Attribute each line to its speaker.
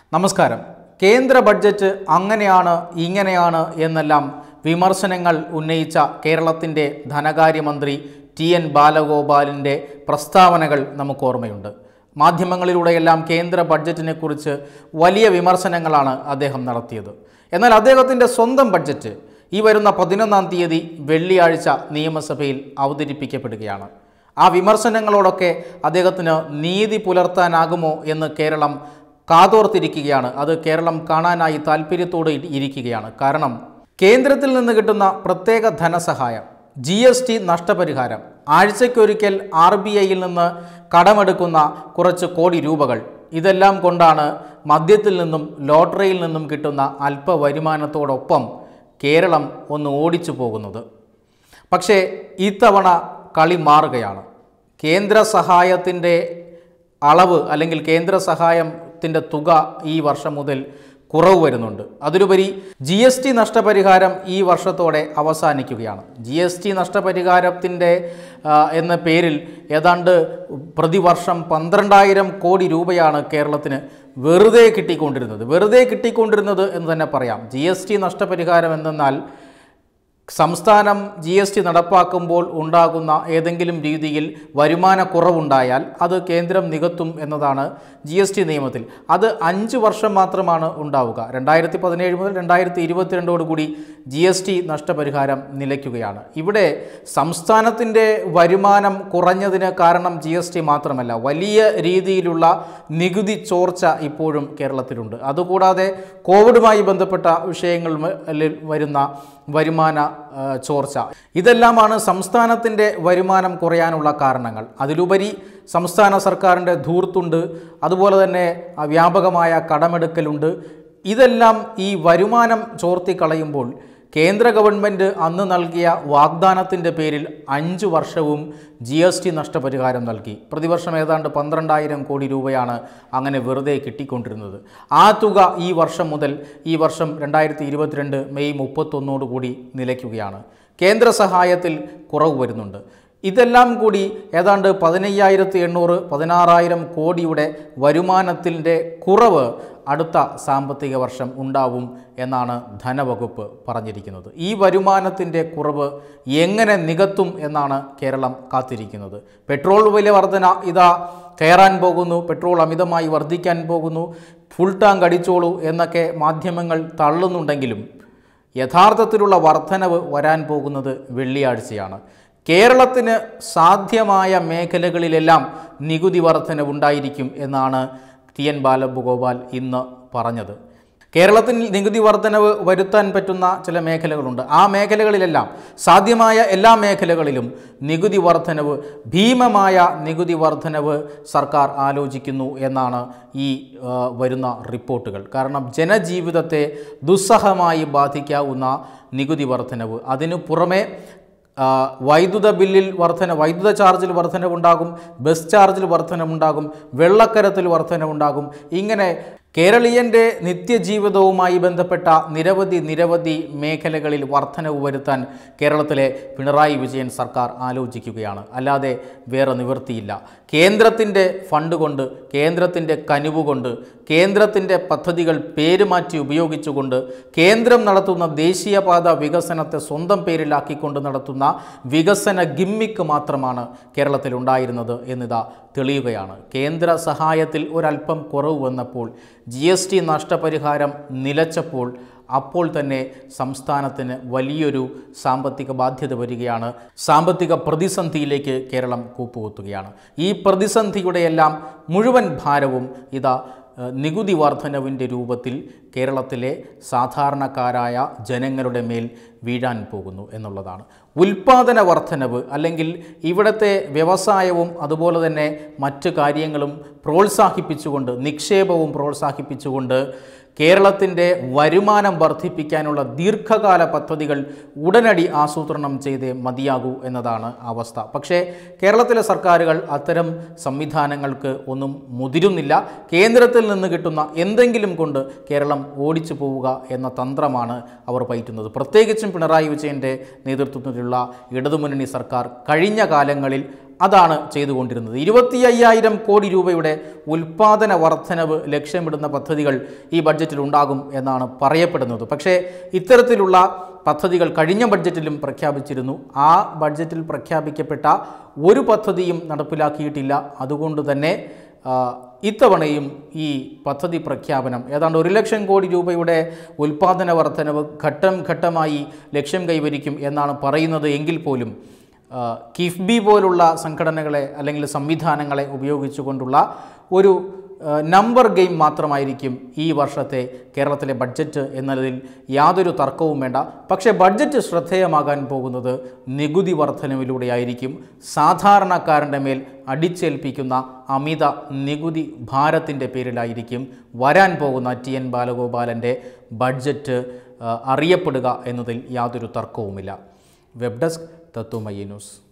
Speaker 1: നമസ്കാരം കേന്ദ്ര ബഡ്ജറ്റ് അങ്ങനെയാണ് ഇങ്ങനെയാണ് എന്നെല്ലാം വിമർശനങ്ങൾ ഉന്നയിച്ച കേരളത്തിൻ്റെ ധനകാര്യമന്ത്രി ടി എൻ ബാലഗോപാലിൻ്റെ പ്രസ്താവനകൾ നമുക്ക് ഓർമ്മയുണ്ട് മാധ്യമങ്ങളിലൂടെയെല്ലാം കേന്ദ്ര ബഡ്ജറ്റിനെക്കുറിച്ച് വലിയ വിമർശനങ്ങളാണ് അദ്ദേഹം നടത്തിയത് എന്നാൽ അദ്ദേഹത്തിൻ്റെ സ്വന്തം ബഡ്ജറ്റ് ഈ വരുന്ന പതിനൊന്നാം തീയതി വെള്ളിയാഴ്ച നിയമസഭയിൽ അവതരിപ്പിക്കപ്പെടുകയാണ് ആ വിമർശനങ്ങളോടൊക്കെ അദ്ദേഹത്തിന് നീതി പുലർത്താനാകുമോ എന്ന് കേരളം കാതോർത്തിരിക്കുകയാണ് അത് കേരളം കാണാനായി താല്പര്യത്തോടെ ഇ- ഇരിക്കുകയാണ് കാരണം കേന്ദ്രത്തിൽ നിന്ന് കിട്ടുന്ന പ്രത്യേക ധനസഹായം ജി എസ് ടി നഷ്ടപരിഹാരം ആഴ്ചയ്ക്കൊരിക്കൽ ആർ ബി ഐയിൽ നിന്ന് കടമെടുക്കുന്ന കുറച്ച് കോടി രൂപകൾ ഇതെല്ലാം കൊണ്ടാണ് മദ്യത്തിൽ നിന്നും ലോട്ടറിയിൽ നിന്നും കിട്ടുന്ന അല്പ വരുമാനത്തോടൊപ്പം കേരളം ഒന്ന് ഓടിച്ചു പോകുന്നത് പക്ഷേ ഇത്തവണ കളി മാറുകയാണ് കേന്ദ്ര സഹായത്തിൻ്റെ അളവ് അല്ലെങ്കിൽ കേന്ദ്ര സഹായത്തിൻ്റെ തുക ഈ വർഷം മുതൽ കുറവ് വരുന്നുണ്ട് അതിലുപരി ജി എസ് ടി നഷ്ടപരിഹാരം ഈ വർഷത്തോടെ അവസാനിക്കുകയാണ് ജി എസ് ടി നഷ്ടപരിഹാരത്തിൻ്റെ ആ, എന്ന പേരിൽ ഏതാണ്ട് പ്രതിവർഷം പന്ത്രണ്ടായിരം കോടി രൂപയാണ് കേരളത്തിന് വെറുതെ കിട്ടിക്കൊണ്ടിരുന്നത് വെറുതെ കിട്ടിക്കൊണ്ടിരുന്നത് എന്ന് തന്നെ പറയാം ജി എസ് ടി നഷ്ടപരിഹാരം എന്തെന്നാൽ സംസ്ഥാനം ജി എസ് ടി നടപ്പാക്കുമ്പോൾ ഉണ്ടാകുന്ന ഏതെങ്കിലും രീതിയിൽ വരുമാനക്കുറവുണ്ടായാൽ അത് കേന്ദ്രം നികത്തും എന്നതാണ് ജി എസ് ടി നിയമത്തിൽ അത് അഞ്ച് വർഷം മാത്രമാണ് ഉണ്ടാവുക രണ്ടായിരത്തി പതിനേഴ് മുതൽ രണ്ടായിരത്തി ഇരുപത്തിരണ്ടോടുകൂടി ജി എസ് ടി നഷ്ടപരിഹാരം നിലയ്ക്കുകയാണ് ഇവിടെ സംസ്ഥാനത്തിൻ്റെ വരുമാനം കുറഞ്ഞതിന് കാരണം ജി എസ് ടി മാത്രമല്ല വലിയ രീതിയിലുള്ള നികുതി ചോർച്ച ഇപ്പോഴും കേരളത്തിലുണ്ട് അതുകൂടാതെ കോവിഡുമായി ബന്ധപ്പെട്ട വിഷയങ്ങളിൽ വരുന്ന വരുമാന ആ, ചോർച്ച ഇതെല്ലാമാണ് സംസ്ഥാനത്തിൻ്റെ വരുമാനം കുറയാനുള്ള കാരണങ്ങൾ അതിലുപരി സംസ്ഥാന സർക്കാരിൻ്റെ ധൂർത്തുണ്ട് അതുപോലെ തന്നെ ആ, വ്യാപകമായ കടമെടുക്കലുണ്ട് ഇതെല്ലാം ഈ വരുമാനം ചോർത്തിക്കളയുമ്പോൾ കേന്ദ്ര ഗവൺമെൻറ് അന്ന് നൽകിയ വാഗ്ദാനത്തിൻ്റെ പേരിൽ അഞ്ച് വർഷവും ജി എസ് ടി നഷ്ടപരിഹാരം നൽകി പ്രതിവർഷം ഏതാണ്ട് പന്ത്രണ്ടായിരം കോടി രൂപയാണ് അങ്ങനെ വെറുതെ കിട്ടിക്കൊണ്ടിരുന്നത് ആ തുക ഈ വർഷം മുതൽ ഈ വർഷം രണ്ടായിരത്തി ഇരുപത്തിരണ്ട് മെയ് മുപ്പത്തൊന്നോടുകൂടി നിലയ്ക്കുകയാണ് കേന്ദ്ര സഹായത്തിൽ കുറവ് വരുന്നുണ്ട് ഇതെല്ലാം കൂടി ഏതാണ്ട് പതിനയ്യായിരത്തി എണ്ണൂറ് പതിനാറായിരം കോടിയുടെ വരുമാനത്തിൻ്റെ കുറവ് അടുത്ത സാമ്പത്തിക വർഷം ഉണ്ടാവും എന്നാണ് ധനവകുപ്പ് പറഞ്ഞിരിക്കുന്നത് ഈ വരുമാനത്തിൻ്റെ കുറവ് എങ്ങനെ നികത്തും എന്നാണ് കേരളം കാത്തിരിക്കുന്നത് പെട്രോൾ വില വർധന ഇതാ കയറാൻ പോകുന്നു പെട്രോൾ അമിതമായി വർദ്ധിക്കാൻ പോകുന്നു ഫുൾ ടാങ്ക് അടിച്ചോളൂ എന്നൊക്കെ മാധ്യമങ്ങൾ തള്ളുന്നുണ്ടെങ്കിലും യഥാർത്ഥത്തിലുള്ള വർധനവ് വരാൻ പോകുന്നത് വെള്ളിയാഴ്ചയാണ് കേരളത്തിന് സാധ്യമായ മേഖലകളിലെല്ലാം നികുതി വർധനവുണ്ടായിരിക്കും എന്നാണ് ടി എൻ ബാലഗോപാൽ ഇന്ന് പറഞ്ഞത് കേരളത്തിൽ നികുതി വർധനവ് വരുത്താൻ പറ്റുന്ന ചില മേഖലകളുണ്ട് ആ മേഖലകളിലെല്ലാം സാധ്യമായ എല്ലാ മേഖലകളിലും നികുതി വർധനവ് ഭീമമായ നികുതി വർധനവ് സർക്കാർ ആലോചിക്കുന്നു എന്നാണ് ഈ ആ, വരുന്ന റിപ്പോർട്ടുകൾ കാരണം ജനജീവിതത്തെ ദുസ്സഹമായി ബാധിക്കാവുന്ന നികുതി വർധനവ് അതിനു പുറമെ ആ, വൈദ്യുത ബില്ലിൽ വർധന വൈദ്യുത ചാർജിൽ വർധനവുണ്ടാകും ബസ് ചാർജിൽ വർധനവുണ്ടാകും വെള്ളക്കരത്തിൽ വർധനവുണ്ടാകും ഇങ്ങനെ കേരളീയൻ്റെ നിത്യജീവിതവുമായി ബന്ധപ്പെട്ട നിരവധി നിരവധി മേഖലകളിൽ വർധനവ് വരുത്താൻ കേരളത്തിലെ പിണറായി വിജയൻ സർക്കാർ ആലോചിക്കുകയാണ് അല്ലാതെ വേറെ നിവൃത്തിയില്ല കേന്ദ്രത്തിൻ്റെ ഫണ്ട് കൊണ്ട് കേന്ദ്രത്തിൻ്റെ കനിവ് കൊണ്ട് കേന്ദ്രത്തിൻ്റെ പദ്ധതികൾ പേരുമാറ്റി ഉപയോഗിച്ചുകൊണ്ട് കേന്ദ്രം നടത്തുന്ന ദേശീയപാത വികസനത്തെ സ്വന്തം പേരിലാക്കിക്കൊണ്ട് നടത്തുന്ന വികസന ഗിമ്മിക്ക് മാത്രമാണ് കേരളത്തിൽ ഉണ്ടായിരുന്നത് എന്നിതാ തെളിയുകയാണ് കേന്ദ്ര സഹായത്തിൽ ഒരല്പം കുറവ് വന്നപ്പോൾ ജി എസ് ടി നഷ്ടപരിഹാരം നിലച്ചപ്പോൾ അപ്പോൾ തന്നെ സംസ്ഥാനത്തിന് വലിയൊരു സാമ്പത്തിക ബാധ്യത വരികയാണ് സാമ്പത്തിക പ്രതിസന്ധിയിലേക്ക് കേരളം കൂപ്പുകുത്തുകയാണ് ഈ പ്രതിസന്ധിയുടെയെല്ലാം മുഴുവൻ ഭാരവും ഇതാ ഏഹ്, നികുതി വർധനവിൻ്റെ രൂപത്തിൽ കേരളത്തിലെ സാധാരണക്കാരായ ജനങ്ങളുടെ മേൽ വീഴാൻ പോകുന്നു എന്നുള്ളതാണ് ഉൽപാദന വർധനവ് അല്ലെങ്കിൽ ഇവിടുത്തെ വ്യവസായവും അതുപോലെ തന്നെ മറ്റ് കാര്യങ്ങളും പ്രോത്സാഹിപ്പിച്ചുകൊണ്ട് നിക്ഷേപവും പ്രോത്സാഹിപ്പിച്ചുകൊണ്ട് കേരളത്തിൻ്റെ വരുമാനം വർദ്ധിപ്പിക്കാനുള്ള ദീർഘകാല പദ്ധതികൾ ഉടനടി ആസൂത്രണം ചെയ്തേ മതിയാകൂ എന്നതാണ് അവസ്ഥ പക്ഷേ കേരളത്തിലെ സർക്കാരുകൾ അത്തരം സംവിധാനങ്ങൾക്ക് ഒന്നും മുതിരുന്നില്ല കേന്ദ്രത്തിൽ നിന്ന് കിട്ടുന്ന എന്തെങ്കിലും കൊണ്ട് കേരളം ഓടിച്ചു പോവുക എന്ന തന്ത്രമാണ് അവർ പയറ്റുന്നത് പ്രത്യേകിച്ചും പിണറായി വിജയൻ്റെ നേതൃത്വത്തിലുള്ള ഇടതുമുന്നണി സർക്കാർ കഴിഞ്ഞ കാലങ്ങളിൽ അതാണ് ചെയ്തുകൊണ്ടിരുന്നത് ഇരുപത്തി അയ്യായിരം കോടി രൂപയുടെ ഉൽപാദന വർധനവ് ലക്ഷ്യമിടുന്ന പദ്ധതികൾ ഈ ബഡ്ജറ്റിൽ ഉണ്ടാകും എന്നാണ് പറയപ്പെടുന്നത് പക്ഷേ ഇത്തരത്തിലുള്ള പദ്ധതികൾ കഴിഞ്ഞ ബഡ്ജറ്റിലും പ്രഖ്യാപിച്ചിരുന്നു ആ ബഡ്ജറ്റിൽ പ്രഖ്യാപിക്കപ്പെട്ട ഒരു പദ്ധതിയും നടപ്പിലാക്കിയിട്ടില്ല അതുകൊണ്ട് തന്നെ ആ, ഇത്തവണയും ഈ പദ്ധതി പ്രഖ്യാപനം ഏതാണ്ട് ഒരു ലക്ഷം കോടി രൂപയുടെ ഉൽപാദന വർധനവ് ഘട്ടം ഘട്ടമായി ലക്ഷ്യം കൈവരിക്കും എന്നാണ് പറയുന്നത് എങ്കിൽ പോലും ആ, കിഫ്ബി പോലുള്ള സംഘടനകളെ അല്ലെങ്കിൽ സംവിധാനങ്ങളെ ഉപയോഗിച്ചുകൊണ്ടുള്ള ഒരു ആ, നമ്പർ ഗെയിം മാത്രമായിരിക്കും ഈ വർഷത്തെ കേരളത്തിലെ ബഡ്ജറ്റ് എന്നതിൽ യാതൊരു തർക്കവും വേണ്ട പക്ഷേ ബഡ്ജറ്റ് ശ്രദ്ധേയമാകാൻ പോകുന്നത് നികുതി വർധനവിലൂടെയായിരിക്കും സാധാരണക്കാരൻ്റെ മേൽ അടിച്ചേൽപ്പിക്കുന്ന അമിത നികുതി ഭാരത്തിൻ്റെ പേരിലായിരിക്കും വരാൻ പോകുന്ന ടി എൻ ബാലഗോപാലൻ്റെ ബഡ്ജറ്റ് ആ, അറിയപ്പെടുക എന്നതിൽ യാതൊരു തർക്കവുമില്ല വെബ് ഡെസ്ക് തത്വമയി ന്യൂസ്